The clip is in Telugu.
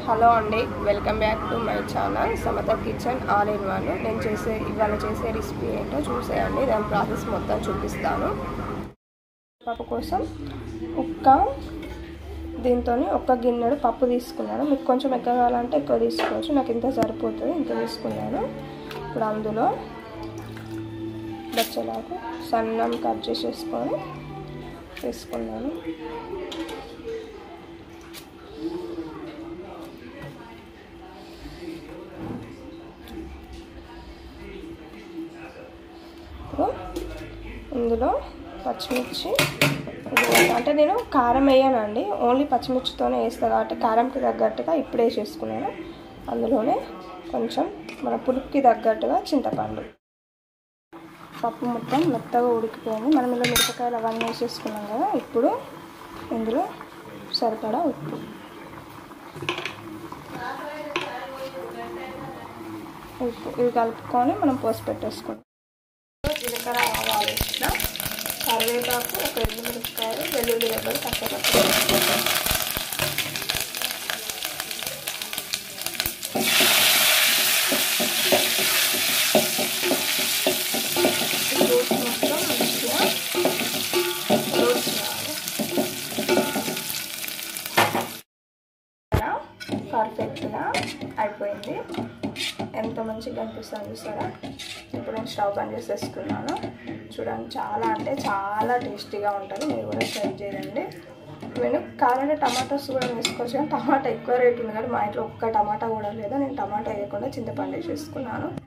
హలో అండి welcome back to my channel Samatha kitchen all in one నేను చేసే ఇవాళ చేసే రెసిపీ ఏంటో చూసేయండి దాని ప్రాసెస్ మొత్తం చూపిస్తాను పప్పు కోసం ఒక్క దీంతో ఒక్క గిన్నెడు పప్పు తీసుకున్నాను మీకు కొంచెం ఎక్కువ కావాలంటే ఎక్కువ తీసుకోవచ్చు నాకు ఇంత సరిపోతుంది ఇంత తీసుకున్నాను ఇప్పుడు అందులో బచ్చలాకు సన్నం కట్ చేసేసుకొని వేసుకున్నాను ఇందులో పచ్చిమిర్చి అంటే నేను కారం వేయనండి ఓన్లీ పచ్చిమిర్చితోనే వేస్తాను కాబట్టి కారంకి తగ్గట్టుగా ఇప్పుడే వేసేసుకున్నాను అందులోనే కొంచెం మన పులుపుకి తగ్గట్టుగా చింతపండు పప్పు మొత్తం మెత్తగా ఉడికిపోయింది మనం ఇలా మిరపకాయలు అవన్నీ వేసేసుకున్నాం కదా ఇప్పుడు ఇందులో సరిపడా ఉప్పు ఉప్పు ఇవి కలుపుకొని మనం పోసి పెట్టేసుకుంటాం జీలకర్ర ఆవాలు వేసిన కరివేపాకు ఒక ఎండు మిరపకాయలు వెల్లుల్లి రెబ్బలు పచ్చపప్పు ఫ్రూట్స్ మొత్తం మంచిగా ఫ్రూట్స్ పర్ఫెక్ట్గా అయిపోయింది ఎంత మంచిగా అనిపిస్తుంది చూసారా ఇప్పుడు నేను స్టవ్ బంద్ చేసేసుకున్నాను చూడండి చాలా అంటే చాలా టేస్టీగా ఉంటుంది మీరు కూడా ట్రై చేయండి నేను కావాలంటే టమాటాస్ కూడా వేసుకోవచ్చు కానీ టమాటా ఎక్కువ రేట్ ఉంది కానీ మా ఇంట్లో ఒక్క టమాటా కూడా లేదు నేను టమాటా వేయకుండా చింతపండు వేసేసుకున్నాను